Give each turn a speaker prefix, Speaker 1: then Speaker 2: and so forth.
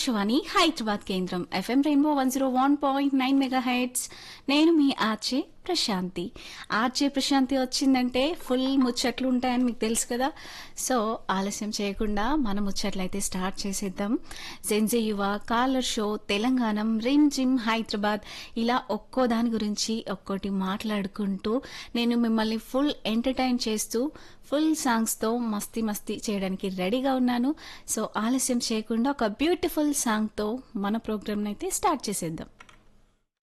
Speaker 1: ఆకాశవాణి హైదరాబాద్ కేంద్రం FM rainbow one zero one point nine megahertz నేను మీ ఆర్జే ప్రశాంతి ఆర్జే ప్రశాంతి వచ్చిందంటే ఫుల్ ముచ్చట్లు ఉంటాయని మీకు తెలుసు కదా సో ఆలస్యం చేయకుండా మన ముచ్చట్లు అయితే స్టార్ట్ చేసేద్దాం జెన్జే యువ కాలర్ షో తెలంగాణ రిమ్ జిమ్ హైదరాబాద్ ఇలా ఒక్కో దాని గురించి ఒక్కోటి మాట్లాడుకుంటూ నేను మిమ్మల్ని ఫుల్ ఎంటర్టైన్ చేస్తూ ఫుల్ సాంగ్స్తో మస్తీ మస్తీ చేయడానికి రెడీగా ఉన్నాను సో ఆలస్యం చేయకుండా ఒక బ్యూటిఫుల్ సాంగ్తో మన ప్రోగ్రామ్ అయితే స్టార్ట్ చేసేద్దాం